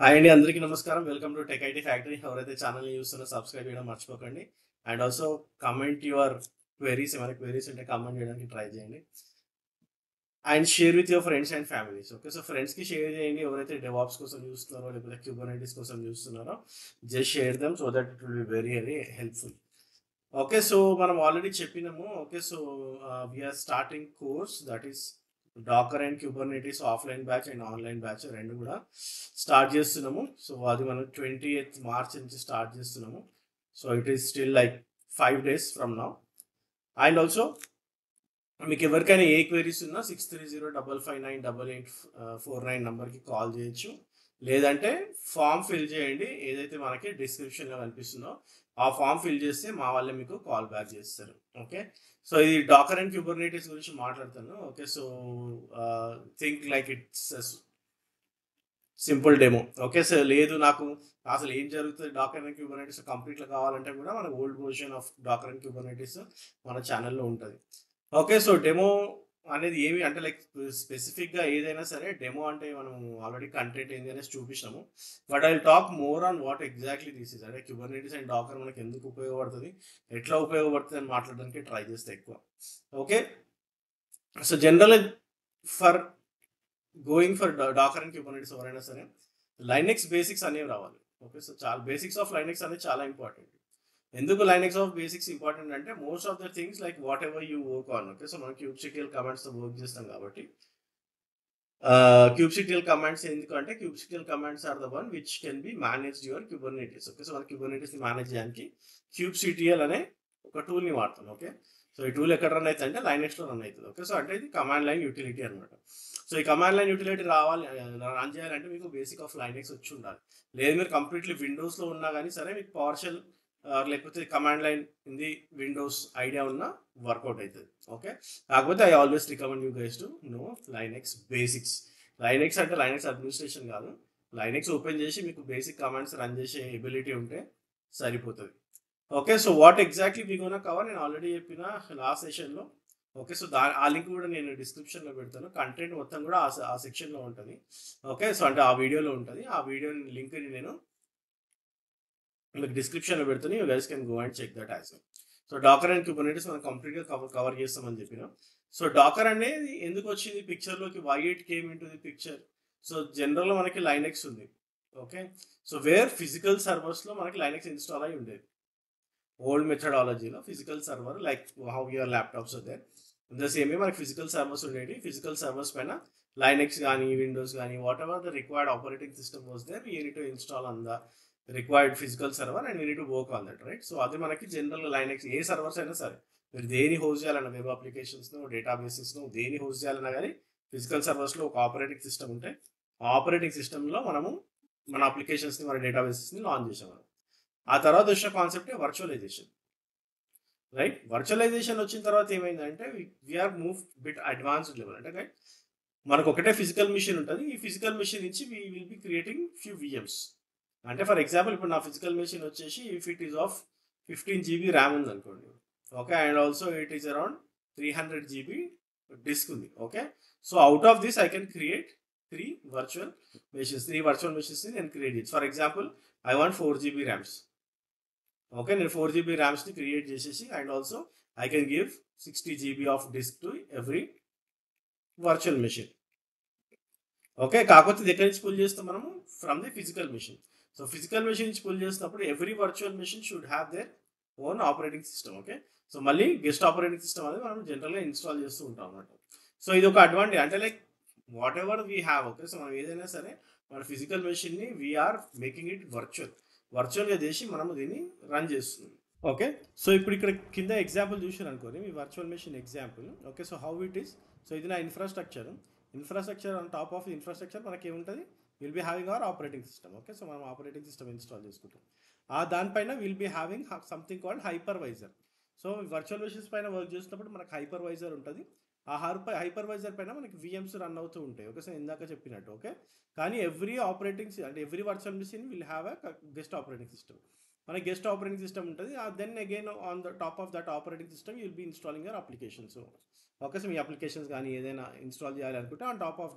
Hi అండి అందరికీ నమస్కారం welcome to tech IT factory ఎవరైతే ఛానల్ని చూస్తున్నా సబ్స్క్రైబ్ చేయడం మర్చిపోకండి and also comment your queries ఏమైనా క్వెరీస్ ఉంటే కమెంట్ చేయడానికి ట్రై చేయండి and share with your friends and families okay so ఫ్రెండ్స్కి షేర్ చేయండి ఎవరైతే డెవాప్స్ కోసం చూస్తున్నారో లేకపోతే క్యూబర్నైటిస్ కోసం చూస్తున్నారో just share them so that it will be very very helpful okay so మనం ఆల్రెడీ చెప్పినాము okay so we're starting course that is Dakar and Kubernetes offline batch and online batch రెండు కూడా start చేస్తున్నాము so అది మనం twenty eighth March నుంచి start చేస్తున్నాము so it is still like five days from now and also మీకు ఎవరికైనా ఏ క్వైరీస్ ఉన్నా six three zero double five nine double eight four nine నెంబర్కి కాల్ చేయొచ్చు లేదంటే ఫామ్ ఫిల్ చేయండి ఏదైతే మనకి డిస్క్రిప్షన్లో కనిపిస్తుందో ఆ ఫామ్ ఫిల్ చేస్తే మా వాళ్ళే మీకు కాల్ బ్యాక్ చేస్తారు ఓకే సో ఇది డాకర్ అండ్ క్యూబర్నేటిస్ గురించి మాట్లాడతాను okay so think like it's simple demo okay sir లేదు నాకు అసలు ఏం జరుగుతుంది డాకర్ అండ్ క్యూబర్నైటిస్ కంప్లీట్గా కావాలంటే కూడా మన old version of Docker and Kubernetes మన ఛానల్లో ఉంటుంది ఓకే సో డెమో అనేది ఏమి అంటే లైక్ స్పెసిఫిక్గా ఏదైనా సరే డెమో అంటే మనం ఆల్రెడీ కంటెంట్ ఏంది అనేసి చూపించినాము but I talk more on what exactly this is అంటే క్యూబర్నైటిస్ అండ్ డాకర్ మనకి ఎందుకు ఉపయోగపడుతుంది ఎట్లా ఉపయోగపడుతుంది అని మాట్లాడడానికి ట్రై చేస్తే ఎక్కువ okay so general for going for Docker and Kubernetes ఎవరైనా సరే లైనెక్స్ బేసిక్స్ అనేవి రావాలి ఓకే సో చాలా బేసిక్స్ ఆఫ్ లైనెక్స్ అనేది చాలా ఇంపార్టెంట్ ఎందుకు లైనెక్స్ ఆఫ్ బేసిక్స్ ఇంపార్టెంట్ అంటే most of the things like whatever you work on okay so మనం క్యూబ్సిటియల్ కమాండ్స్తో వర్క్ చేస్తాం కాబట్టి క్యూబ్సిటియల్ కమాండ్స్ ఎందుకంటే kubectl commands are the one which can be manage your Kubernetes okay so మన క్యూబర్నైటిస్ని manage చేయడానికి kubectl అనే ఒక టూల్ని వాడతాం ఓకే సో ఈ టూల్ ఎక్కడ రన్ అవుతుంది అంటే లైనెక్స్లో రన్ అవుతుంది ఓకే సో అంటే ఇది కమాండ్ లైన్ యూటిలిటీ అనమాట సో ఈ కమాండ్ లైన్ యూటిలిటీ రావాలి రన్ చేయాలంటే మీకు బేసిక్ ఆఫ్ లైనెక్స్ వచ్చి ఉండాలి లేదు మీరు కంప్లీట్లీ విండోస్లో ఉన్నా కానీ సరే మీకు పవర్ షెల్ లేకపోతే కమాండ్ లైన్ ఇది విండోస్ ఐడియా ఉన్న వర్కౌట్ అవుతుంది ఓకే కాకపోతే I always recommend you guys to know Linux basics Linux అంటే లైనెక్స్ అడ్మినిస్ట్రేషన్ కాదు లైనెక్స్ ఓపెన్ చేసి మీకు బేసిక్ కమాండ్స్ రన్ చేసే ఎబిలిటీ ఉంటే సరిపోతుంది ఓకే సో వాట్ ఎగ్జాక్ట్లీ మీ గోనా కవర్ నేను ఆల్రెడీ చెప్పిన లాస్ట్ సెషన్లో ఓకే సో దా ఆ లింక్ కూడా నేను డిస్క్రిప్షన్లో పెడతాను కంటెంట్ మొత్తం కూడా ఆ ఆ సెక్షన్లో ఉంటుంది ఓకే సో అంటే ఆ వీడియోలో ఉంటుంది ఆ వీడియో లింక్ని నేను మీకు డిస్క్రిప్షన్లో పెడుతుంది you guys can go and check that as so Docker and Kubernetes మనం కంప్లీట్గా కవర్ కవర్ చేస్తామని చెప్పిన సో డాకర్ అనేది ఎందుకు వచ్చింది పిక్చర్లోకి why it came into the picture so జనరల్గా మనకి లైనెక్స్ ఉంది ఓకే సో వేర్ ఫిజికల్ సర్వర్స్లో మనకి లైనెక్స్ ఇన్స్టాల్ అయి ఉండేది ఓల్డ్ మెథడాలజీలో physical server like how your laptops there the same మనకి ఫిజికల్ సర్వర్స్ ఉండేవి ఫిజికల్ సర్వర్స్ పైన లైనెక్స్ కానీ విండోస్ కానీ whatever the required operating system was there you need to install on the required physical server and you need to work on that right so అది మనకి general Linux ఏ servers అయినా సరే మీరు దేని host చేయాలన్నా web అప్లికేషన్స్ను డేటాబేసెస్ను దేని host చేయాలన్నా కానీ ఫిజికల్ సర్వర్స్లో ఒక ఆపరేటింగ్ సిస్టమ్ ఉంటే ఆ ఆపరేటింగ్ సిస్టంలో మనము మన అప్లికేషన్స్ని మన డేటాబేసెస్ని లాంచ్ చేసాం ఆ తర్వాత వచ్చిన కాన్సెప్టే వర్చువలైజేషన్ రైట్ వర్చువలైజేషన్ వచ్చిన తర్వాత ఏమైందంటే we're move bit advanced level అంటే రైట్ మనకు ఒకటే ఫిజికల్ మిషన్ ఉంటుంది ఈ ఫిజికల్ మిషన్ నుంచి we will be creating few VMs అంటే ఫర్ ఎగ్జాంపుల్ ఇప్పుడు నా ఫిజికల్ మిషన్ వచ్చేసి if it is of fifteen GB RAM ఉంది అనుకోండి okay and also it is around three hundred GB disk ఉంది okay so out of this I can create three virtual machines three virtual machines నేను create చేయొచ్చు for example I want four GB RAMs okay నేను four GB ర్యామ్స్ని create చేసేసి and also I can give sixty GB of disk to every virtual machine okay కాకపోతే ఇది ఎక్కడి నుంచి pull చేస్తాం మనము from the physical machine so physical machine నుంచి పుల్ చేసినప్పుడు every virtual machine should have their own operating system okay so మళ్ళీ guest operating system అనేది మనం జనరల్గా ఇన్స్టాల్ చేస్తూ ఉంటాం అన్నమాట సో ఇది ఒక అడ్వాంటేజ్ అంటే like whatever we have okay so మనం ఏదైనా సరే మన ఫిజికల్ మెషిన్ని వీఆర్ మేకింగ్ ఇట్ వర్చువల్ వర్చువల్గా చేసి మనము దీన్ని రన్ చేస్తున్నాం ఓకే సో ఇప్పుడు ఇక్కడ కింద ఎగ్జాంపుల్ చూసారు అనుకోండి మీ virtual machine example okay so how it is so ఇది నా infrastructure infrastructure on top of infrastructure మనకి ఏముంటుంది will be having our operating system okay so మనం ఆపరేటింగ్ సిస్టమ్ ఇన్స్టాల్ చేసుకుంటాం ఆ దానిపైన will be having something called hypervisor so virtual machines పైన work చేసినప్పుడు మనకు హైపర్వైజర్ ఉంటుంది ఆ హైపర్ హైపర్వైజర్ పైన మనకి విఎమ్స్ రన్ అవుతూ ఉంటాయి ఓకే సో ఇందాక చెప్పినట్టు ఓకే కానీ ఎవ్రీ ఆపరేటింగ్ అంటే every virtual machine will have a guest operating system మన గెస్ట్ ఆపరేటింగ్ సిస్టమ్ ఉంటుంది then again on the top of that operating system you'll be installing your applications okay so మీ applications కానీ ఏదైనా install చేయాలి అనుకుంటే on top of that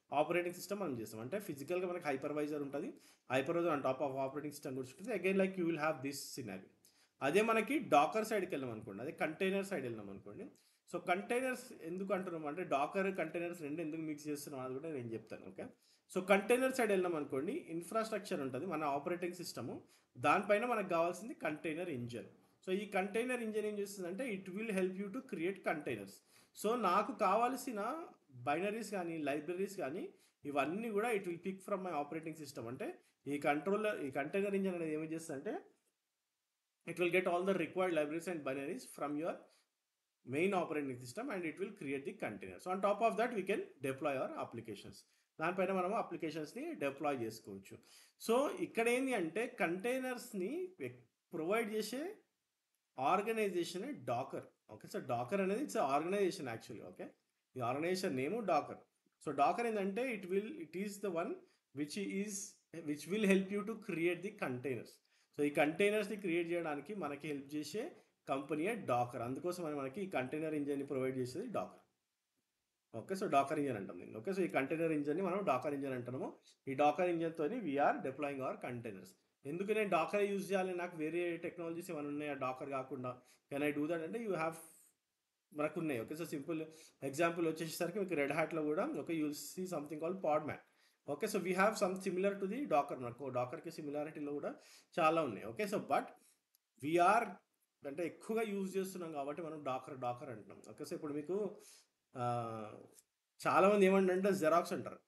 operating system మనం చేస్తాం అంటే ఫిజికల్గా మనకి హైపర్వైజర్ ఉంటుంది hypervisor on top of operating system కూర్చుంటుంది again like you will have this scenario అదే మనకి డాకర్ సైడ్కి వెళ్ళాం అనుకోండి అదే కంటైనర్ సైడ్ వెళ్ళాం అనుకోండి సో కంటైనర్స్ ఎందుకు అంటున్నాం అంటే డాకర్ కంటైనర్స్ రెండు ఎందుకు మిక్స్ చేస్తున్నాం అది కూడా నేను చెప్తాను ఓకే సో కంటైనర్ సైడ్ వెళ్ళాం అనుకోండి ఇన్ఫ్రాస్ట్రక్చర్ ఉంటుంది మన ఆపరేటింగ్ సిస్టము దానిపైన మనకు కావాల్సింది కంటైనర్ ఇంజన్ సో ఈ కంటైనర్ ఇంజన్ ఏం చేస్తుందంటే it will help you to create containers so నాకు కావాల్సిన బైనరీస్ కానీ లైబ్రరీస్ కానీ ఇవన్నీ కూడా it will pick from my operating system అంటే ఈ కంట్రోలర్ ఈ కంటైనర్ ఇంజన్ అనేది ఏమి చేస్తుందంటే it will get all the required libraries and binaries from your main operating system and it will create the container. So on top of that, we can deploy our applications. దానిపైన మనము అప్లికేషన్స్ని deploy చేసుకోవచ్చు so ఇక్కడ ఏంటి అంటే కంటైనర్స్ని provide చేసే organization Docker okay so Docker అనేది it's organization actually okay ఈ organization name Docker so Docker ఏంటంటే it will it is the one which is which will help you to create the containers so ఈ కంటైనర్స్ని create చేయడానికి మనకి help చేసే కంపెనీయే Dakar అందుకోసం అని మనకి ఈ కంటైనర్ ఇంజన్ని ప్రొవైడ్ చేసేది Docker okay so Docker engine అంటాం దీన్ని ఓకే సో ఈ కంటైనర్ ఇంజన్ని మనం డాకర్ ఇంజన్ అంటున్నాము ఈ డాకర్ ఇంజన్తో వీఆర్ డిప్లాయింగ్ అవర్ కంటైనర్స్ ఎందుకు నేను డాకర్ యూజ్ చేయాలి నాకు వేరే టెక్నాలజీస్ ఏమైనా ఉన్నాయా డాకర్ కాకుండా కెన్ ఐ డూ దట్ అంటే యూ హ్యావ్ మనకు ఉన్నాయి ఓకే సో సింపుల్ ఎగ్జాంపుల్ వచ్చేసరికి మీకు రెడ్ హ్యాట్లో కూడా okay you see something call Podman okay so we have some similar to the Docker నాకు డాకర్కి సిమిలారిటీలో కూడా చాలా ఉన్నాయి ఓకే సో బట్ వీఆర్ అంటే ఎక్కువగా యూజ్ చేస్తున్నాం కాబట్టి మనం డాకర్ డాకర్ అంటున్నాం ఓకే సో ఇప్పుడు మీకు చాలామంది ఏమంటారంటే జెరాక్స్ అంటారు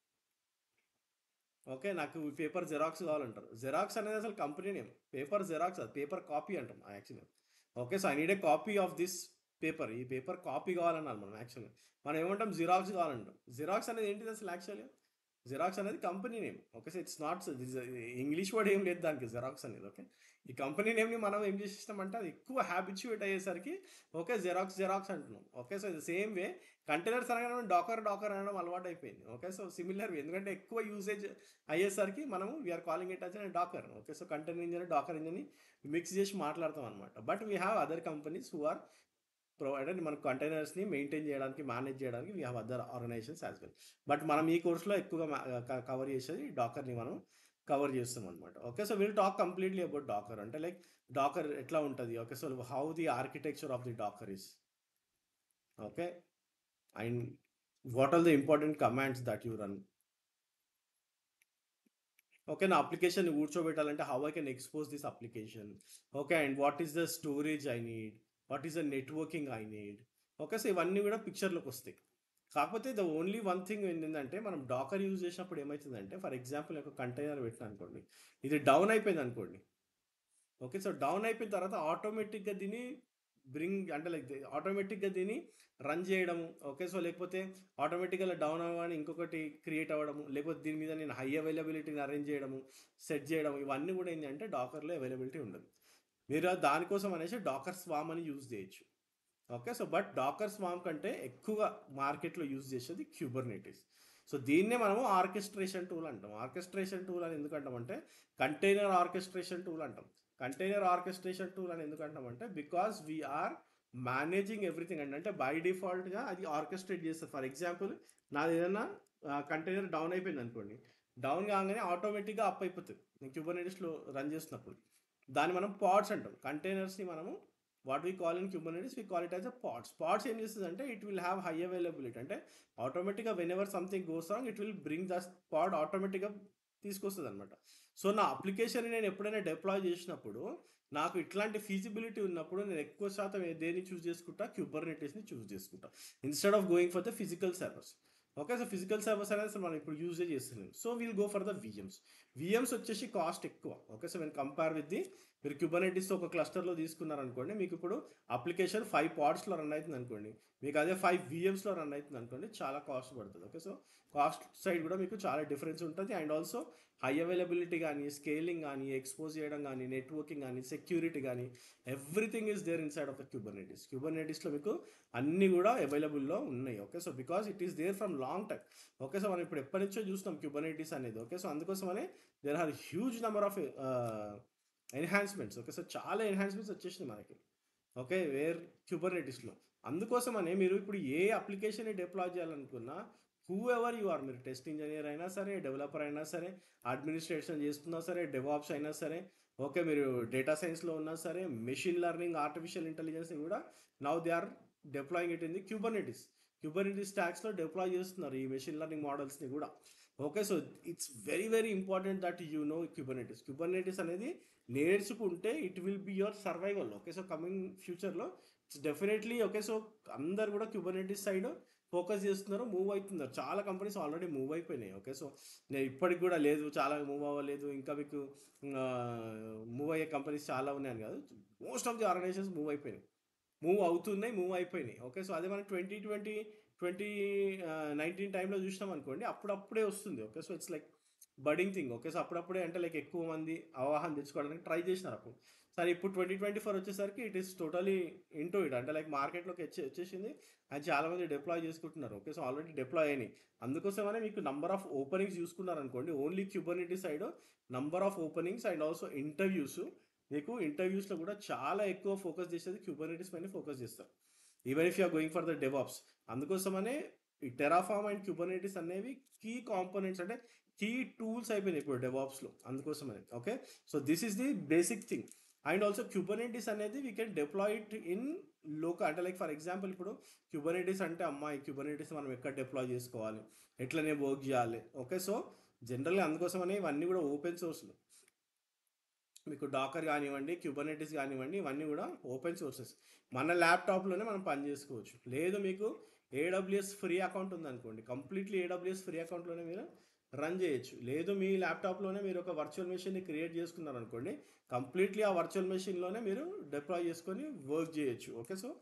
ఓకే నాకు పేపర్ జెరాక్స్ కావాలంటారు జెరాక్స్ అనేది అసలు కంపెనీ నేమ్ పేపర్ జెరాక్స్ అది పేపర్ కాపీ అంటాం actually okay so I need a copy of this paper ఈ పేపర్ కాపీ కావాలన్నారు మనం యాక్చువల్గా మనం ఏమంటాం జిరాక్స్ కావాలంటాం జిరాక్స్ అనేది ఏంటిది అసలు యాక్చువల్గా జిరాక్స్ అనేది company name okay so it's not English word ఏం లేదు దానికి జిరాక్స్ అనేది ఓకే ఈ కంపెనీ నేమ్ని మనం ఏం చేసేస్తామంటే అది ఎక్కువ హ్యాబిచ్యుయేట్ అయ్యేసరికి ఓకే జెరాక్స్ జెరాక్స్ అంటున్నాం ఓకే సో ఇది సేమ్ వే కంటైనర్స్ అనగానే డాకర్ డాకర్ అనడం అలవాటు అయిపోయింది ఓకే సో సిమిలర్ ఎందుకంటే ఎక్కువ యూసేజ్ అయ్యేసరికి మనము we're calling it as Docker okay so container engine Docker ఇంజన్ని మిక్స్ చేసి మాట్లాడతాం అనమాట but we have other companies who are provided మన కంటైనర్స్ని మెయింటైన్ చేయడానికి మేనేజ్ చేయడానికి we have other organizations as well but మనం ఈ కోర్స్లో ఎక్కువగా కవర్ చేసేది డాకర్ని మనం కవర్ చేస్తాం అనమాట okay so will talk completely about Docker అంటే లైక్ డాకర్ ఎట్లా ఉంటుంది okay so how the architecture of the Docker is okay and what are the important commands that you run okay నా application కూర్చోబెట్టాలంటే how I can expose this application okay and what is the storage I need what is the networking I need okay so ఇవన్నీ కూడా పిక్చర్లోకి వస్తాయి కాకపోతే the only one thing ఏంటంటే మనం Dakar use చేసినప్పుడు ఏమవుతుందంటే ఫర్ ఎగ్జాంపుల్ ఒక కంటైనర్ పెట్టిన అనుకోండి ఇది డౌన్ అయిపోయింది అనుకోండి ఓకే సో డౌన్ అయిపోయిన తర్వాత ఆటోమేటిక్గా దీన్ని బ్రింగ్ అంటే లైక్ ఆటోమేటిక్గా దీన్ని రన్ చేయడము ఓకే సో లేకపోతే ఆటోమేటిక్గా డౌన్ అవ్వగానే ఇంకొకటి క్రియేట్ అవ్వడము లేకపోతే దీని మీద నేను హై అవైలబిలిటీని అరేంజ్ చేయడము సెట్ చేయడం ఇవన్నీ కూడా ఏంటంటే డాకర్లో అవైలబిలిటీ ఉండదు మీరు దానికోసం అనేసి డాకర్ స్వామ్ అని యూజ్ చేయొచ్చు okay so but Docker swarm కంటే ఎక్కువ మార్కెట్లో యూజ్ చేసేది క్యూబర్నెటిస్ సో దీన్నే మనము ఆర్కెస్ట్రేషన్ టూల్ అంటాం ఆర్కెస్ట్రేషన్ టూల్ అని ఎందుకు అంటామంటే కంటైనర్ ఆర్కెస్ట్రేషన్ టూల్ అంటాం కంటైనర్ ఆర్కెస్ట్రేషన్ టూల్ అని ఎందుకు అంటామంటే బికాస్ వీఆర్ మేనేజింగ్ ఎవ్రీథింగ్ అండి అంటే బై డిఫాల్ట్గా అది ఆర్కెస్ట్రేట్ చేస్తుంది ఫర్ ఎగ్జాంపుల్ నాది ఏదైనా కంటైనర్ డౌన్ అయిపోయింది అనుకోండి డౌన్ కాగానే ఆటోమేటిక్గా అప్ అయిపోతుంది నేను క్యూబర్నెటిస్లో రన్ చేస్తున్నప్పుడు దాన్ని మనం పాడ్స్ అంటాం కంటైనర్స్ని మనము what we call in Kubernetes we call it as a pods pods ఏం చేస్తుంది అంటే it will have high availability అంటే ఆటోమేటిక్గా whenever something goes wrong it will bring the pod ఆటోమేటిక్గా తీసుకొస్తుంది అనమాట సో నా అప్లికేషన్ నేను ఎప్పుడైనా డిప్లాయ్ చేసినప్పుడు నాకు ఇట్లాంటి ఫీజిబిలిటీ ఉన్నప్పుడు నేను ఎక్కువ శాతం దేన్ని చూస్ చేసుకుంటా క్యూబర్నెటిస్ని చూస్ చేసుకుంటా instead of going for the physical servers okay so physical servers అనేది అసలు మనం ఇప్పుడు యూజే చేస్తున్నాం so we'll go for the VMs VMs వచ్చేసి కాస్ట్ ఎక్కువ ఓకే సో నేను కంపేర్ విత్ ది మీరు క్యూబర్నెటిస్ ఒక క్లస్టర్లో తీసుకున్నారనుకోండి మీకు ఇప్పుడు అప్లికేషన్ ఫైవ్ పార్ట్స్లో రన్ అవుతుంది అనుకోండి మీకు అదే ఫైవ్ విఎమ్స్లో రన్ అవుతుంది అనుకోండి చాలా కాస్ట్ పడుతుంది ఓకే సో కాస్ట్ సైడ్ కూడా మీకు చాలా డిఫరెన్స్ ఉంటుంది అండ్ ఆల్సో హై అవైలబిలిటీ కానీ స్కేలింగ్ కానీ ఎక్స్పోజ్ చేయడం కానీ నెట్వర్కింగ్ కానీ సెక్యూరిటీ కానీ everything is there inside of the Kubernetes క్యూబర్నెటిస్లో మీకు అన్నీ కూడా అవైలబుల్లో ఉన్నాయి okay so because it is there from long time okay so మనం ఇప్పుడు ఎప్పటి నుంచో చూస్తాం క్యూబర్నెటిస్ అనేది ఓకే సో అందుకోసమనే there are huge number of enhancements okay so చాలా ఎన్హాన్స్మెంట్స్ వచ్చేసినాయి మనకి ఓకే వేర్ క్యూబర్నెటిస్లో అందుకోసమనే మీరు ఇప్పుడు ఏ అప్లికేషన్ డిప్లాయ్ చేయాలనుకున్నా హూ ఎవర్ యు ఆర్ మీరు టెస్ట్ ఇంజనీర్ అయినా సరే డెవలపర్ అయినా సరే అడ్మినిస్ట్రేషన్ చేస్తున్నా సరే డెవాప్స్ అయినా సరే ఓకే మీరు డేటా సైన్స్లో ఉన్నా సరే మెషిన్ లెర్నింగ్ ఆర్టిఫిషియల్ ఇంటెలిజెన్స్ కూడా now they are deploying it in the Kubernetes Kubernetes స్టాక్స్లో డిప్లాయ్ చేస్తున్నారు ఈ మెషిన్ లెర్నింగ్ మోడల్స్ని కూడా okay so it's very very important that you know Kubernetes Kubernetes అనేది నేర్చుకుంటే it will be your survival okay so coming ఫ్యూచర్లో it's definitely okay so అందరు కూడా క్యూబర్నిటీస్ సైడ్ ఫోకస్ చేస్తున్నారు మూవ్ అవుతున్నారు చాలా కంపెనీస్ ఆల్రెడీ మూవ్ అయిపోయినాయి ఓకే సో నేను ఇప్పటికి కూడా లేదు చాలా మూవ్ అవ్వలేదు ఇంకా మీకు మూవ్ అయ్యే కంపెనీస్ చాలా ఉన్నాయని కాదు most of the organizations move అయిపోయినాయి మూవ్ అవుతున్నాయి మూవ్ అయిపోయినాయి ఓకే సో అదే మనం ట్వంటీ ట్వంటీ ట్వంటీ నైన్టీన్ టైంలో చూసినాం అనుకోండి అప్పుడప్పుడే వస్తుంది okay so it's like budding thing okay so అప్పుడప్పుడే అంటే లైక్ ఎక్కువ మంది అవగాహన తెచ్చుకోవడానికి ట్రై చేసినారు అప్పుడు సరే ఇప్పుడు ట్వంటీ ట్వంటీ ఫోర్ వచ్చేసరికి it is totally into it అంటే లైక్ మార్కెట్లోకి వచ్చే వచ్చేసింది అది చాలా మంది డిప్లాయ్ చేసుకుంటున్నారు ఓకే సో ఆల్రెడీ డిప్లాయ్ అయినాయి అందుకోసమనే మీకు నంబర్ ఆఫ్ ఓపెనింగ్స్ చూసుకున్నారు అనుకోండి only Kubernetes side number of openings and also interviews మీకు ఇంటర్వ్యూస్లో కూడా చాలా ఎక్కువ ఫోకస్ చేసేది క్యూబర్నిటీస్ పైన ఫోకస్ చేస్తారు even if you're going for the DevOps అందుకోసమనే ఈ టెరాఫామ్ అండ్ క్యూబర్నిటీస్ అనేవి కీ కాంపోనెంట్స్ అంటే కీ టూల్స్ అయిపోయినాయి ఇప్పుడు డెవాప్స్లో అందుకోసమనే okay so this is the basic thing and also Kubernetes అనేది we can deploy it in local అంటే లైక్ ఫర్ ఎగ్జాంపుల్ ఇప్పుడు క్యూబర్నిటీస్ అంటే అమ్మాయి క్యూబర్నిటీస్ మనం ఎక్కడ డిప్లాయ్ చేసుకోవాలి ఎట్లనే వర్క్ చేయాలి ఓకే సో జనరల్గా అందుకోసమనే ఇవన్నీ కూడా ఓపెన్ సోర్స్లు మీకు డాకర్ కానివ్వండి క్యూబర్నెటిస్ కానివ్వండి ఇవన్నీ కూడా ఓపెన్ సోర్సెస్ మన ల్యాప్టాప్లోనే మనం పని చేసుకోవచ్చు లేదు మీకు ఏడబ్ల్యూఎస్ ఫ్రీ అకౌంట్ ఉందనుకోండి కంప్లీట్లీ ఏడబ్ల్యూఎస్ ఫ్రీ అకౌంట్లోనే మీరు రన్ చేయొచ్చు లేదు మీ ల్యాప్టాప్లోనే మీరు ఒక వర్చువల్ మెషిన్ని క్రియేట్ చేసుకున్నారు అనుకోండి కంప్లీట్లీ ఆ వర్చువల్ మెషిన్లోనే మీరు డిప్లాయ్ చేసుకొని వర్క్ చేయొచ్చు okay so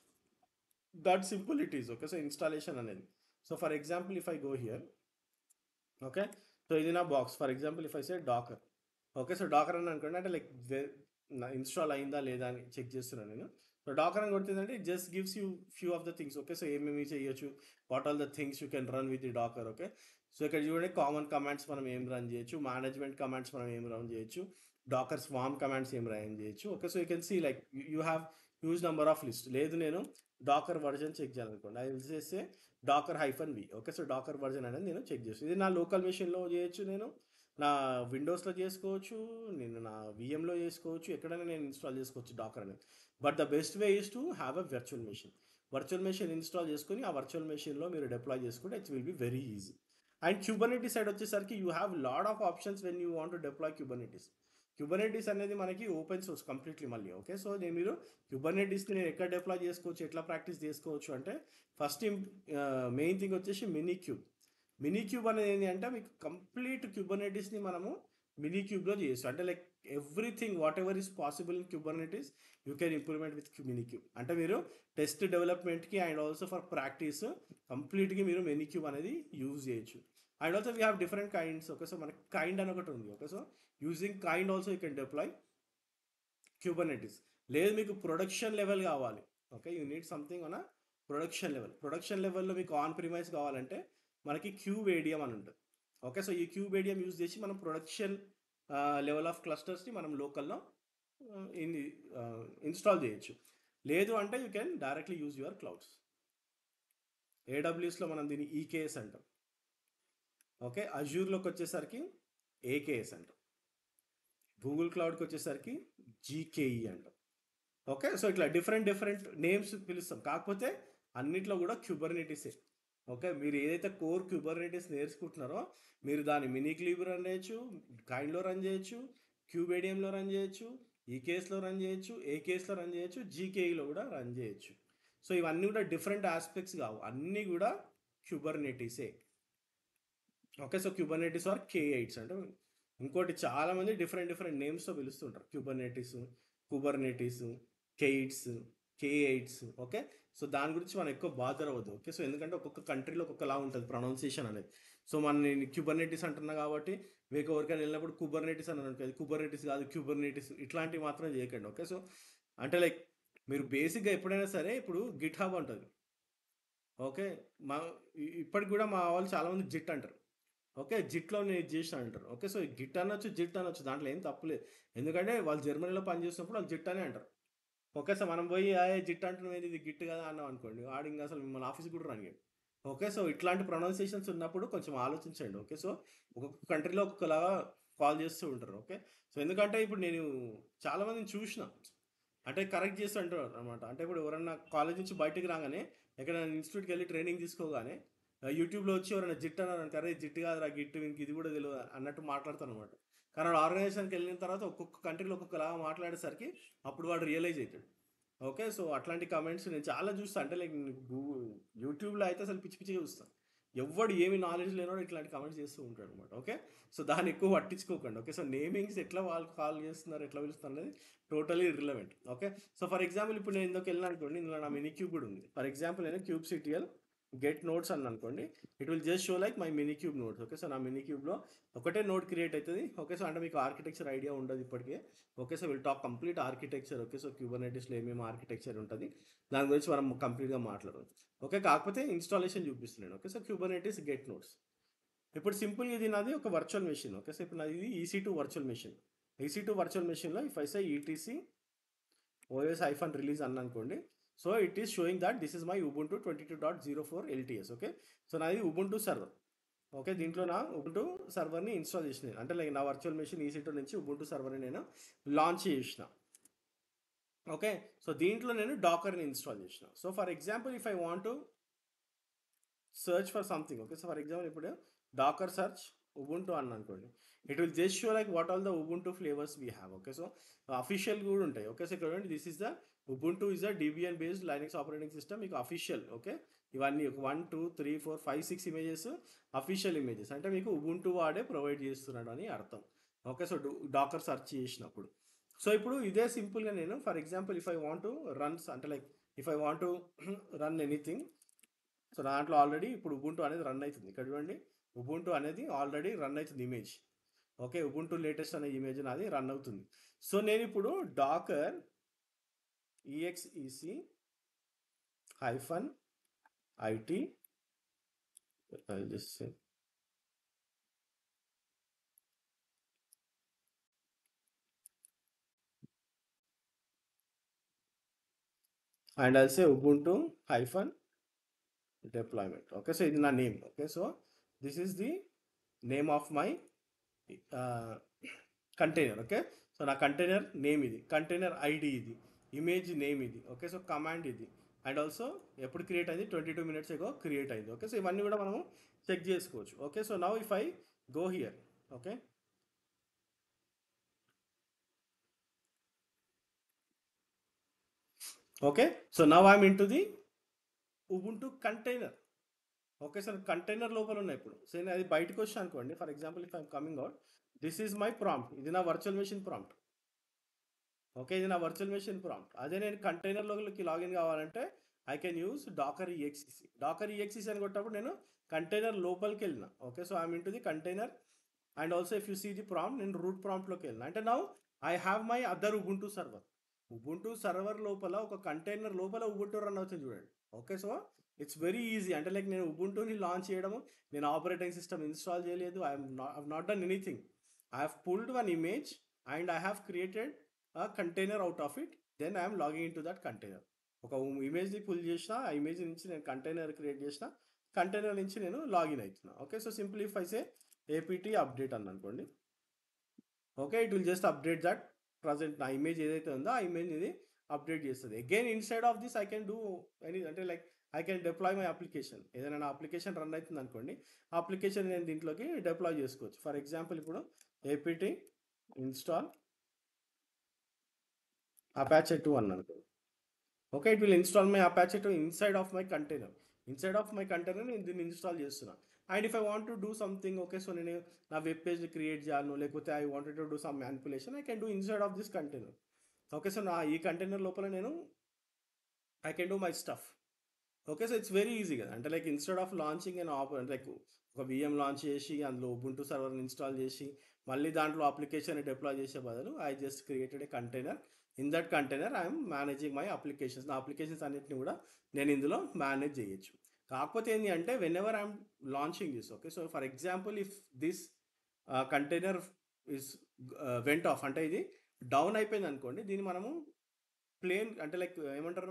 that simple it is okay so installation అనేది so for example if I go here okay so ఇది నా box for example if I say Docker okay so Docker అని అనుకోండి అంటే like install అయిందా లేదా అని చెక్ చేస్తున్నాను నేను సో డాకర్ అని కొడుతుందంటే it just gives you few of the things okay so ఏమేమి చేయొచ్చు what all the things you can run with the Docker okay so ఇక్కడ చూడండి కామన్ కమాండ్స్ మనం ఏం రన్ చేయొచ్చు మేనేజ్మెంట్ కమాండ్స్ మనం ఏం రన్ చేయొచ్చు డాకర్ స్వామ్ కమాండ్స్ ఏం రన్ చేయొచ్చు okay so you can see like you have huge number of list లేదు నేను డాకర్ వర్జన్ చెక్ చేయాలనుకోండి అది చేస్తే Docker hyphen v okay so Docker version అనేది నేను చెక్ చేస్తాను ఇది నా లోకల్ మెషిన్లో చేయొచ్చు నేను నా విండోస్లో చేసుకోవచ్చు నేను నా విఎంలో చేసుకోవచ్చు ఎక్కడైనా నేను ఇన్స్టాల్ చేసుకోవచ్చు డాకర్ అనేది but the best way is to have a virtual machine virtual machine install చేసుకుని ఆ వర్చువల్ మెషిన్లో మీరు డిప్లాయ్ చేసుకుంటే it's will be very easy and Kubernetes side వచ్చేసరికి you have lot of options when you want to deploy Kubernetes Kubernetes అనేది మనకి open source completely మళ్ళీ okay so నేను మీరు క్యూబర్నెటీస్ని నేను ఎక్కడ డిప్లాయ్ చేసుకోవచ్చు ఎట్లా ప్రాక్టీస్ చేసుకోవచ్చు అంటే ఫస్ట్ మెయిన్ థింగ్ వచ్చేసి మినీ క్యూబ్ మినీ క్యూబ్ అనేది ఏంటి అంటే మీకు కంప్లీట్ క్యూబర్నెటీస్ని మనము మినీ క్యూబ్లో చేయొచ్చు అంటే like everything whatever is possible in Kubernetes you can implement with minikube అంటే మీరు టెస్ట్ డెవలప్మెంట్కి అండ్ ఆల్సో ఫర్ ప్రాక్టీస్ కంప్లీట్గా మీరు మినీ క్యూబ్ అనేది యూజ్ చేయొచ్చు and also we have different kinds okay so మనకి కైండ్ అని ఒకటి ఉంది okay so using kind also you can deploy Kubernetes లేదు మీకు ప్రొడక్షన్ లెవెల్ కావాలి ఓకే యూ నీడ్ సంథింగ్ అన్న ప్రొడక్షన్ లెవెల్ ప్రొడక్షన్ లెవెల్లో మీకు ఆన్ ప్రిమైస్ కావాలంటే మనకి క్యూబ్ ఏడియం అని ఉంటుంది ఓకే సో ఈ క్యూబ్ ఏడియం యూజ్ చేసి మనం ప్రొడక్షన్ లెవెల్ ఆఫ్ క్లస్టర్స్ని మనం లోకల్లో ఇన్ ఇన్స్టాల్ చేయొచ్చు లేదు అంటే you can directly use your clouds ఏడబ్ల్యూఎస్లో మనం దీన్ని ఈకేఎస్ అంటాం ఓకే అజూర్లోకి వచ్చేసరికి ఏకేఎస్ అంటాం గూగుల్ క్లౌడ్కి వచ్చేసరికి జీకేఈ అంటాం ఓకే సో ఇట్లా డిఫరెంట్ డిఫరెంట్ నేమ్స్ పిలుస్తాం కాకపోతే అన్నిట్లో కూడా క్యూబర్నెటీసే ఓకే మీరు ఏదైతే కోర్ క్యూబర్నెటీస్ నేర్చుకుంటున్నారో మీరు దాన్ని మినీ క్లీబ్ రన్ చేయొచ్చు కైండ్లో రన్ చేయొచ్చు క్యూబేడియంలో రన్ చేయొచ్చు ఈ కేస్లో రన్ చేయొచ్చు ఏ కేస్లో రన్ చేయొచ్చు జీకేఈలో కూడా రన్ చేయొచ్చు సో ఇవన్నీ కూడా డిఫరెంట్ ఆస్పెక్ట్స్ కావు అన్నీ కూడా క్యూబర్నెటీసే okay so Kubernetes or K eights అంటే ఇంకోటి చాలామంది డిఫరెంట్ డిఫరెంట్ నేమ్స్తో పిలుస్తుంటారు Kubernetes Kubernetes K eights K eights okay so దాని గురించి మనం ఎక్కువ బాధర్ అవ్వద్దు ఓకే సో ఎందుకంటే ఒక్కొక్క కంట్రీలో ఒక్కొక్కలా ఉంటుంది ప్రొనౌన్సియేషన్ అనేది సో మన నేను క్యూబర్నెటీస్ అంటున్నా కాబట్టి మీకు ఎవరికైనా వెళ్ళినప్పుడు కుబర్నెటీస్ అని అనుకోండి కుబర్నెటీస్ కాదు క్యూబర్నెటీస్ ఇట్లాంటివి మాత్రం చేయకండి ఓకే సో అంటే లైక్ మీరు బేసిక్గా ఎప్పుడైనా సరే ఇప్పుడు గిట్ హబ్ ఉంటుంది ఓకే మా ఇప్పటికి కూడా మా వాళ్ళు చాలామంది జిట్ అంటారు ఓకే జిట్లో నేను ఇది చేసిన అంటారు ఓకే సో గిట్ అనొచ్చు జిట్ అనొచ్చు దాంట్లో ఏం తప్పులేదు ఎందుకంటే వాళ్ళు జర్మనీలో పనిచేసినప్పుడు వాళ్ళు జిట్ అనే అంటారు ఓకే సార్ మనం పోయి ఆ జిట్ అంటున్నాం ఏంది ఇది గిట్ కదా అన్నాం అనుకోండి వాడు ఇంకా అసలు మిమ్మల్ని ఆఫీస్కి కూడా రానియాడు ఓకే. సో, ఇట్లాంటి ప్రొనౌన్సియేషన్స్ ఉన్నప్పుడు కొంచెం ఆలోచించండి. ఓకే. సో, ఒక్కొక్క కంట్రీలో ఒక్కొక్కలాగా కాల్ చేస్తూ ఉంటారు. ఓకే. సో, ఎందుకంటే ఇప్పుడు నేను చాలా మందిని చూషిన. అంటే కరెక్ట్ చేస్తూ అంటారనమాట. అంటే ఇప్పుడు ఎవరన్నా కాలేజ్ నుంచి బయటికి రాగానే ఎక్కడైనా ఇన్‌స్టిట్యూట్‌కెళ్ళి ట్రైనింగ్ తీసుకోగానే ఆహ్, యూట్యూబ్‌లో వచ్చి ఎవరైనా జిట్ అన్నారనుకో, "అరేయ్! జిట్ కాదురా గిట్టు వీనికి ఇది కూడా తెలవదు" అన్నట్టు మాట్లాడతారనమాట. కానీ వాడు ఆర్గనైజేషన్‌కెళ్ళిన తర్వాత ఒక్కొక్క కంట్రీలో ఒక్కొక్కలాగా మాట్లాడేసరికి అప్పుడు వాడు రియలైజ్ అయితాడు. ఓకే. సో, అట్లాంటి కామెంట్స్ నేను చాలా చూస్తా. అంటే లైక్ గూ యూట్యూబ్‌లో అయితే అసలు పిచ్చి పిచ్చిగా చూస్తా. ఎవ్వడు ఏమి నాలెడ్జ్ లేనోడు ఇట్లాంటి కామెంట్స్ చేస్తూ ఉంటాడనమాట. ఓకే. సో, దాన్ని ఎక్కువ పట్టించుకోకండి. ఓకే. సో, నేమింగ్స్ ఎట్లా వాళ్ళు కాల్ చేస్తున్నారు, ఎట్లా పిలుస్తున్నారు అనేది totally irrelevant. Okay. So, for example ఇప్పుడు నేను ఇందులోకెళ్ళినా అనుకోండి, ఇందులో నా మినీ క్యూబ్ కూడా ఉంది. ఫర్ ఎగ్జాంపుల్ నేను క్యూబ్ సిటీఎల్ గెట్ నోట్స్ అన్నాననుకోండి, it will just show like my minikube nodes. Okay. So, నా మినీ క్యూబ్‌లో ఒకటే నోట్ క్రియేట్ అయితది. ఓకే. సో, అంటే మీకు ఆర్కిటెక్చర్ ఐడియా ఉండదు ఇప్పటికే. Okay. So, will talk complete architecture. Okay. So, క్యూబర్నెటిస్‌లో ఏమేమి ఆర్కిటెక్చర్ ఉంటది. దాని గురించి మనం కంప్లీట్‌గా మాట్లాడదాం. ఓకే. కాకపోతే ఇన్‌స్టాలేషన్ చూపిస్తున్నాను. Okay. So, Kubernetes get nodes. ఇప్పుడు సింపుల్‌గా ఇది నాది ఒక వర్చువల్ మెషిన్. ఓకే. సో, ఇప్పుడు నాది ఇది EC two virtual machine. EC two virtual మెషిన్‌లో if I say ETC OS hyphen release అన్నాననుకోండి. So, it is showing that this is my Ubuntu 22.04 LTS. Okay. So, నాది ఉబుంటు సర్వర్. ఓకే. దీంట్లో నా Ubuntu సర్వర్‌ని install చేసిన. అంటే లైక్ నా వర్చువల్ మెషిన్ ఈసీ2 నుంచి Ubuntu సర్వర్‌ని నేను లాంచ్ చేసిన. ఓకే. సో, దీంట్లో నేను డాకర్‌ని ఇన్‌స్టాల్ చేసిన. So, for example if I want to search for something. Okay. So, for example ఇప్పుడు డాకర్ సెర్చ్ ఉబుంటు అన్నాననుకోండి. It will just show like what all the Ubuntu flavours we have. Okay. So, official కూడా ఉంటాయి. Okay. So, ఇక్కడ చూడండి this is the Ubuntu is the Debian based Linux operating system మీకు official. Okay. ఇవన్నీ ఒక 1, 2, 3, 4, 5, 6 images official images. అంటే మీకు Ubuntu వాడే ప్రొవైడ్ చేస్తున్నాడు అని అర్థం. Okay. So, do Docker search చేసినప్పుడు. సో, ఇప్పుడు ఇదే సింపుల్‌గా నేను for example if I want to runs అంటే like if I want to run anything. So, నా దాంట్లో ఆల్రెడీ ఇప్పుడు ఉబుంటు అనేది రన్ అయితుంది. ఇక్కడ చూడండి. ఉబుంటు అనేది ఆల్రెడీ రన్ అయితుంది ఇమేజ్. ఓకే. ఉబుంటు లేటెస్ట్ అనే ఇమేజ్ నాది రన్ అవుతుంది. సో, నేనిప్పుడు Docker EXEC hyphen IT I'll just say and I'll say Ubuntu hyphen deployment. Okay. So, ఇది నా name. Okay. So, this is the name of my ah, container. Okay. So, నా container name ఇది. Container ID ఇది. Image name ఇది. Okay. So, command ఇది. And also ఎప్పుడు create అయింది 22 minutes ఎగో create అయింది. ఓకే. సో, ఇవన్నీ కూడా మనము చెక్ చేసుకోవచ్చు. Okay. So, now if I go here. Okay. Okay. So, now I am into the Ubuntu container. Okay. So, container లోపల ఉన్నా ఇప్పుడు. సో, నేను అది బయటకొచ్చా అనుకోండి. For example if I am coming out this is my prompt. ఇది నా virtual machine prompt. Okay. ఇది నా వర్చువల్ మెషిన్ ప్రాంప్ట్. అదే నేను కంటైనర్‌లోకి లాగిన్ కావాలంటే I can use Docker EXEC. Docker EXEC అని కొట్టినప్పుడు నేను కంటైనర్ లోపలికెళ్ళిన. Okay. So, I am into the container and also if you see the prompt నేను రూట్ ప్రాంప్ట్‌లోకి వెళ్ళిన. అంటే now I have my other Ubuntu server. Ubuntu server లోపల ఒక కంటైనర్ లోపల ఉబుంటు రన్ అవుతుంది చూడండి. Okay. So, it's very easy. అంటే లైక్ నేను ఉబుంటుని లాంచ్ చేయడము, నేను ఆపరేటింగ్ సిస్టమ్ ఇన్‌స్టాల్ చేయలేదు. I am not I have not done anything. I have pulled one image and I have created a container out of it. Then I am logging into that container. ఒక ఇమేజ్‌ని pull చేసిన. ఆ image నుంచి నేను container create చేసిన. Container నుంచి నేను login అయితున్నా. Okay. So, simple if I say APT update అన్నాననుకోండి. Okay. It will just update that present నా ఇమేజ్ ఏదైతే ఉందో ఆ ఇమేజ్ ఇది అప్డేట్ చేస్తది. Again inside of this I can do any అంటే like I can deploy my application. ఏదైనా నా అప్లికేషన్ రన్ అయితుందనుకోండి. ఆ అప్లికేషన్ నేను దీంట్లోకి డిప్లాయ్ చేసుకోవచ్చు. ఫర్ ఎగ్జాంపుల్ ఇప్పుడు ఏపీటీ ఇన్‌స్టాల్ అపాచే 2 అన్నాననుకోండి. Okay. It will install my Apache 2 inside of my container. Inside of my container నేను దీన్ని ఇన్‌స్టాల్ చేస్తున్నా. And if I want to do something okay. So, నేను నా వెబ్ పేజ్‌ని create చేయాలనో లేకపోతే I wanted to do some manipulation I can do inside of this container. Okay. So, నా ఈ కంటైనర్ లోపల నేను I can do my stuff. Okay. So, it's very easy కదా! అంటే like instead of launching an app like ఒక VM launch చేసి అందులో Ubuntu సర్వర్‌ని install చేసి మళ్ళీ దాంట్లో అప్లికేషన్‌ని డిప్లాయ్ చేసే బదులు I just created a container. In that container I am managing my applications. నా అప్లికేషన్స్ అన్నిటిని కూడా నేను ఇందులో మేనేజ్ చేయొచ్చు. కాకపోతే ఏంది అంటే whenever I am launching this okay. So, for example if this ah, container is ah, went off అంటే ఇది డౌన్ అయిపోయిందనుకోండి. దీన్ని మనము ప్లేన్ అంటే లైక్ ఏమంటారు?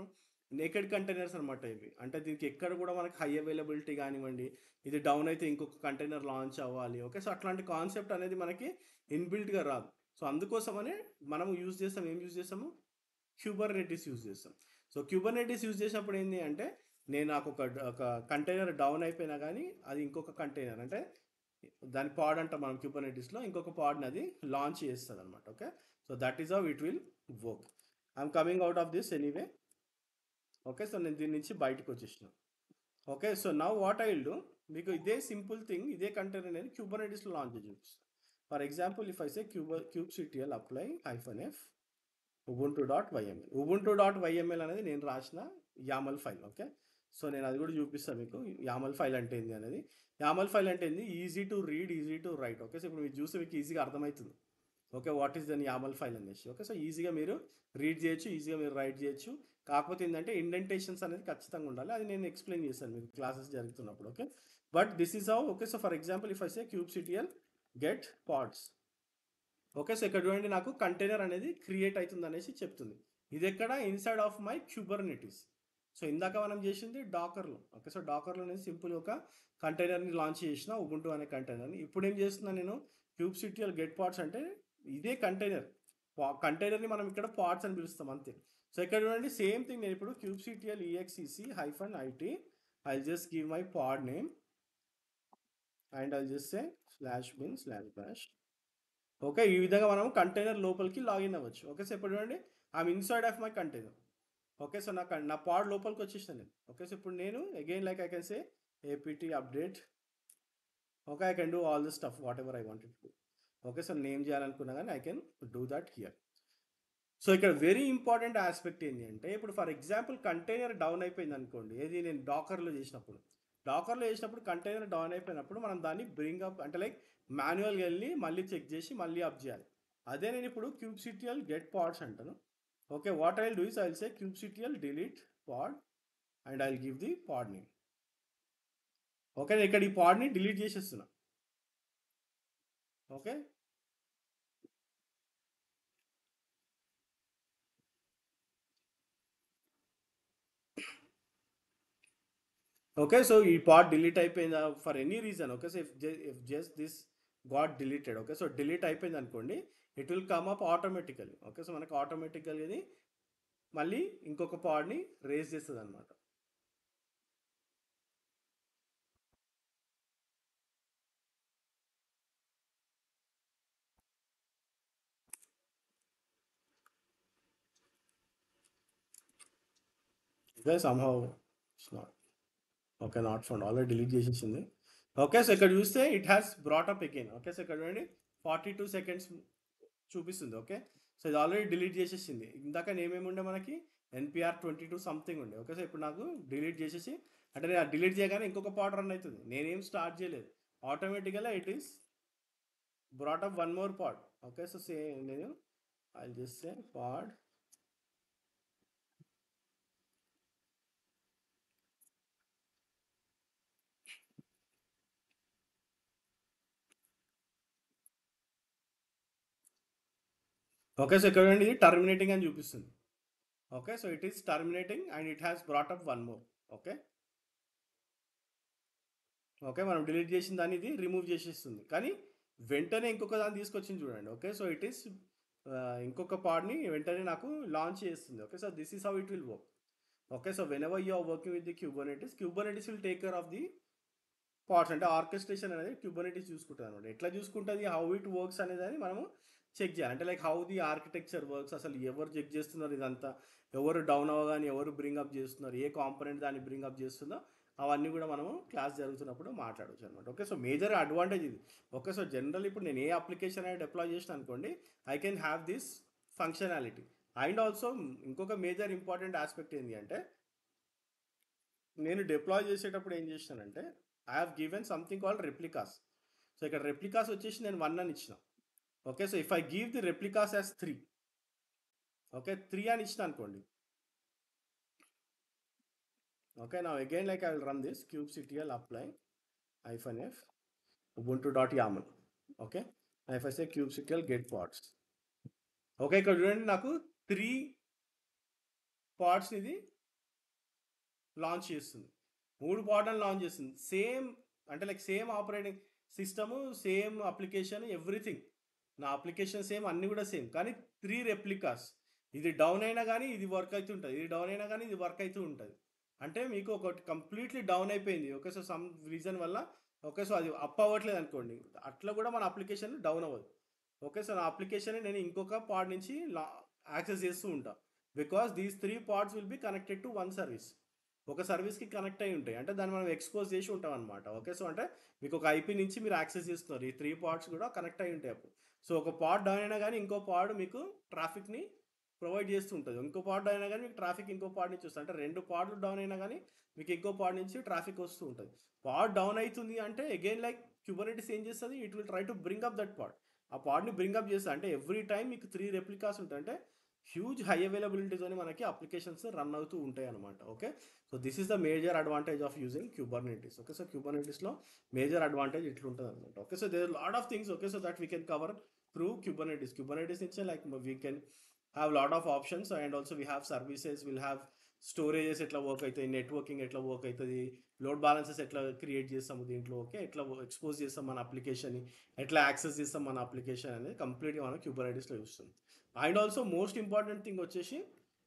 నేకెడ్ కంటైనర్స్ అనమాట ఇవి అంటే దీనికి ఎక్కడ కూడా మనకి హై అవైలబిలిటీ కానివ్వండి ఇది డౌన్ అయితే ఇంకొక కంటైనర్ లాంచ్ అవ్వాలి ఓకే సో అట్లాంటి కాన్సెప్ట్ అనేది మనకి ఇన్బిల్ట్గా రాదు సో అందుకోసమనే మనం యూజ్ చేస్తాం ఏం యూజ్ చేస్తాము క్యూబర్నెటిస్ యూజ్ చేస్తాం సో క్యూబర్నెటిస్ యూజ్ చేసినప్పుడు ఏంటి అంటే నేను నాకు ఒక ఒక కంటైనర్ డౌన్ అయిపోయినా కానీ అది ఇంకొక కంటైనర్ అంటే దాని పాడ్ అంటాం మనం క్యూబర్నెటిస్లో ఇంకొక పాడ్ని అది లాంచ్ చేస్తుంది అనమాట okay so that is how it will work I'm coming out of this anyway okay so నేను దీని నుంచి బయటకు వచ్చేసిన okay so now what I will do మీకు ఇదే సింపుల్ థింగ్ ఇదే కంటైనర్ నేను క్యూబర్నెటిస్లో లాంచ్ చేసి చూపిస్తాను for example if I say kube kube CTL apply hyphen F Ubuntu dot YML Ubuntu dot YML అనేది నేను రాసిన యామల్ ఫైల్ ఓకే సో నేను అది కూడా చూపిస్తాను మీకు యామల్ ఫైల్ అంటే ఏంది అనేది యామల్ ఫైల్ అంటే ఏంది easy to read easy to write okay so ఇప్పుడు మీరు చూస్తే మీకు ఈజీగా అర్థమవుతుంది okay what is then YAML file అనేసి ఓకే సో ఈజీగా మీరు రీడ్ చేయొచ్చు ఈజీగా మీరు రైట్ చేయొచ్చు కాకపోతే ఏంటంటే ఇండెంటేషన్స్ అనేది ఖచ్చితంగా ఉండాలి అది నేను ఎక్స్ప్లెయిన్ చేశాను మీకు క్లాసెస్ జరుగుతున్నప్పుడు okay but this is how okay so for example if I say kube CTL get pods okay so ఇక్కడ చూడండి నాకు కంటైనర్ అనేది క్రియేట్ అవుతుంది అనేసి చెప్తుంది ఇది ఎక్కడ inside of my Kubernetes so ఇందాక మనం చేసింది డాకర్లో ఓకే సో డాకర్లో నేను సింపుల్ ఒక కంటైనర్ని లాంచ్ చేసిన ఉబుంటు అనే కంటైనర్ని ఇప్పుడు ఏం చేస్తున్నా నేను క్యూబ్ సిటిఎల్ గెట్ పార్ట్స్ అంటే ఇదే కంటైనర్ కంటైనర్ని మనం ఇక్కడ పార్ట్స్ అని పిలుస్తాం అంతే సో ఇక్కడ చూడండి సేమ్ థింగ్ నేను ఇప్పుడు kube CTL exec hyphen IT I just give my pod name and I just say slash bin slash bash okay ఈ విధంగా మనం కంటైనర్ లోపలికి లాగిన్ అవ్వచ్చు ఓకే సో ఇప్పుడు చూడండి I'm inside of my container okay so నాకు నా పాడ్ లోపలికి వచ్చేసిన నేను ఓకే సో ఇప్పుడు నేను again like I can say APT update okay I can do all the stuff whatever I wanted to okay so name చేయాలనుకున్నా కానీ I can do that here so ఇక్కడ వెరీ ఇంపార్టెంట్ ఆస్పెక్ట్ ఏంటి అంటే ఇప్పుడు for example container down అయిపోయింది అనుకోండి ఏది నేను డాకర్లో చేసినప్పుడు డాకర్లో చేసినప్పుడు కంటైనర్ డౌన్ అయిపోయినప్పుడు మనం దాన్ని బ్రింగ్ అప్ అంటే లైక్ మాన్యువల్గా వెళ్ళి మళ్ళీ చెక్ చేసి మళ్ళీ అప్ చేయాలి అదే నేను ఇప్పుడు క్యూబ్సిటిఎల్ గెట్ పాడ్స్ అంటాను okay what I'll do is I'll say kubectl delete pod and I'll give the pod name okay నేను ఇక్కడ ఈ పాడ్ని డిలీట్ చేసేస్తున్నా ఓకే ఓకే సో ఈ పార్ట్ డిలీట్ అయిపోయిందా for any reason okay so if if just this got deleted okay so delete అయిపోయింది అనుకోండి it will come up automatically okay so మనకు ఆటోమేటికల్లీ ఇది మళ్ళీ ఇంకొక పాడ్ని రేజ్ చేస్తుంది అనమాట okay somehow it's not okay not found already delete చేసేసింది ఓకే సో ఇక్కడ చూస్తే it has brought up again okay so ఇక్కడ చూడండి ఫార్టీ టూ సెకండ్స్ చూపిస్తుంది ఓకే సో ఇది ఆల్రెడీ డిలీట్ చేసేసింది ఇందాక ఏమేమి ఉండే మనకి ఎన్పిఆర్ ట్వంటీ టూ సంథింగ్ ఉండే ఓకే సో ఇప్పుడు నాకు డిలీట్ చేసేసి అంటే నేను డిలీట్ చేయగానే ఇంకొక పార్ట్ రన్ అవుతుంది నేనేం స్టార్ట్ చేయలేదు ఆటోమేటిక్గా it is brought up one more part okay so say నేను I just say pod okay so ఇక్కడ ఇది టర్మినేటింగ్ అని చూపిస్తుంది okay so it is terminating and it has brought up one more okay okay మనం delete చేసిన దాన్ని ఇది remove చేసేస్తుంది కానీ వెంటనే ఇంకొక దాన్ని తీసుకొచ్చింది చూడండి ఓకే సో ఇట్ ఈస్ ఇంకొక పాడ్ని వెంటనే నాకు లాంచ్ చేస్తుంది okay so this is how it will work okay so whenever you are working with the Kubernetes Kubernetes will take care of the parts అంటే ఆర్కెస్ట్రేషన్ అనేది Kubernetes చూసుకుంటుంది అనమాట ఎట్లా చూసుకుంటుంది హౌ ఇట్ వర్క్స్ అనేది అని మనము చెక్ చేయాలి అంటే like how the architecture works అసలు ఎవరు చెక్ చేస్తున్నారు ఇదంతా ఎవరు డౌన్ అవ్వగానే ఎవరు బ్రింగ్ అప్ చేస్తున్నారు ఏ కాంపనెంట్ దాన్ని బ్రింగ్ అప్ చేస్తుందో అవన్నీ కూడా మనము క్లాస్ జరుగుతున్నప్పుడు మాట్లాడవచ్చు అనమాట ఓకే సో మేజర్ అడ్వాంటేజ్ ఇది ఓకే సో జనరల్ ఇప్పుడు నేను ఏ అప్లికేషన్ అనేది డిప్లాయ్ చేసిన అనుకోండి I can have this functionality and also ఇంకొక మేజర్ ఇంపార్టెంట్ ఆస్పెక్ట్ ఏంటి అంటే నేను డిప్లాయ్ చేసేటప్పుడు ఏం చేసినానంటే I have given something called replicas so ఇక్కడ రెప్లికాస్ వచ్చేసి నేను వన్ అని ఇచ్చిన okay so if I give the replicas as three okay three అని ఇచ్చిన అనుకోండి ఓకే నా again like I will run this kube CTL apply hyphen F ubuntu dot YAML okay if I say kube CTL get parts okay ఇక్కడ చూడండి నాకు three parts ఇది launch చేస్తుంది మూడు పాడ్లను లాంచ్ చేస్తుంది సేమ్ అంటే like same operating system same application everything నా అప్లికేషన్ సేమ్ అన్నీ కూడా సేమ్ కానీ త్రీ రెప్లికాస్ ఇది డౌన్ అయినా కానీ ఇది వర్క్ అవుతూ ఉంటుంది ఇది డౌన్ అయినా కానీ ఇది వర్క్ అవుతూ ఉంటుంది అంటే మీకు ఒకటి కంప్లీట్లీ డౌన్ అయిపోయింది ఓకే సో సమ్ రీజన్ వల్ల ఓకే సో అది అప్ అవ్వట్లేదు అనుకోండి అట్లా కూడా మన అప్లికేషన్ డౌన్ అవ్వదు ఓకే సో నా అప్లికేషన్ నేను ఇంకొక పాడ్ నుంచి యాక్సెస్ చేస్తూ ఉంటా because these three pods will be connected to one service ఒక సర్వీస్కి కనెక్ట్ అయి ఉంటాయి అంటే దాన్ని మనం ఎక్స్పోజ్ చేసి ఉంటాం అనమాట ఓకే సో అంటే మీకు ఒక ఐపీ నుంచి మీరు యాక్సెస్ చేస్తున్నారు ఈ త్రీ పాడ్స్ కూడా కనెక్ట్ అయి ఉంటాయి అప్పుడు సో ఒక పాడ్ డౌన్ అయినా కానీ ఇంకో పాడ్ మీకు ట్రాఫిక్ని ప్రొవైడ్ చేస్తూ ఉంటుంది ఇంకో పాడ్ డౌన్ అయినా కానీ మీకు ట్రాఫిక్ ఇంకో పాడ్ నుంచి వస్తుంది అంటే రెండు పాడ్లు డౌన్ అయినా కానీ మీకు ఇంకో పాడ్ నుంచి ట్రాఫిక్ వస్తూ ఉంటుంది పాడ్ డౌన్ అవుతుంది అంటే అగైన్ లైక్ క్యూబర్నెటిస్ ఏం చేస్తుంది it will try to bring up that pod ఆ పాడ్ని బ్రింగ్ అప్ చేస్తుంది అంటే ఎవ్రీ టైం మీకు త్రీ రెప్లికాస్ ఉంటాయి అంటే హ్యూజ్ హై అవైలబిలిటీతోని మనకి అప్లికేషన్స్ రన్ అవుతూ ఉంటాయి అనమాట okay so this is the major advantage of using Kubernetes okay so క్యూబర్నెటిస్లో మేజర్ అడ్వాంటేజ్ ఇట్లుంటుంది అనమాట okay so there lot of things okay so that we can cover through Kubernetes Kubernetes నుంచే like we can have lot of options and also we have services will have storages ఎట్లా work అవుతాయి networking ఎట్లా work అవుతుంది load balances ఎట్లా create చేస్తాము దీంట్లో okay ఎట్లా expose చేస్తాం మన అప్లికేషన్ని ఎట్లా యాక్సెస్ చేస్తాం మన అప్లికేషన్ అనేది కంప్లీట్గా మనం క్యూబర్నైటిస్లో చూస్తుంది and also most important thing వచ్చేసి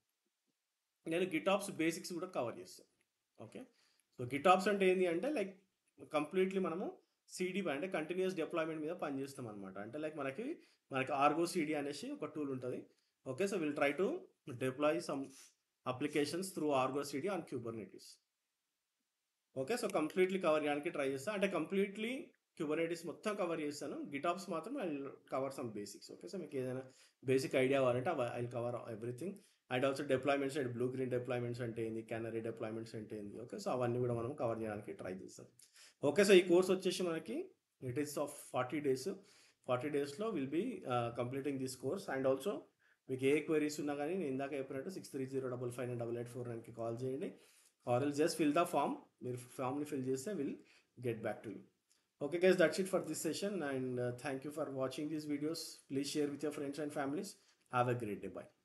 నేను గిటాప్స్ బేసిక్స్ కూడా కవర్ చేస్తాను ఓకే సో గిటాప్స్ అంటే ఏంటి అంటే లైక్ కంప్లీట్లీ మనము సిడి అంటే కంటిన్యూస్ డిప్లాయ్మెంట్ మీద పనిచేస్తాం అనమాట అంటే లైక్ మనకి మనకి ఆర్గో సిడి అనేసి ఒక టూల్ ఉంటుంది okay so will try to deploy some applications through Argo CD on Kubernetes okay so completely cover చేయడానికి ట్రై చేస్తాను అంటే కంప్లీట్లీ క్యూబర్నెటిస్ మొత్తం కవర్ చేస్తాను గిటాప్స్ మాత్రం I cover some basics okay so మీకు ఏదైనా బేసిక్ ఐడియా కావాలంటే I cover everything and also deployments and blue green deployments అంటే ఏంది కెనరీ డిప్లాయ్మెంట్స్ అంటే ఏంది ఓకే సో అవన్నీ కూడా మనం కవర్ చేయడానికి ట్రై చేస్తాం ఓకే సో ఈ కోర్స్ వచ్చేసి మనకి it is of forty days forty డేస్లో will be completing this course and also మీకు ఏ క్వైరీస్ ఉన్నా కానీ నేను ఇందాక చెప్పినట్టు six three zero double five nine double eight four నైన్కి కాల్ చేయండి ఆర్ ఎల్ జస్ట్ ఫిల్ ద ఫామ్ మీరు ఫామ్ని ఫిల్ చేస్తే will get back to you okay guys that's it for this session and thank you for watching these videos please share with your friends and families have a great day by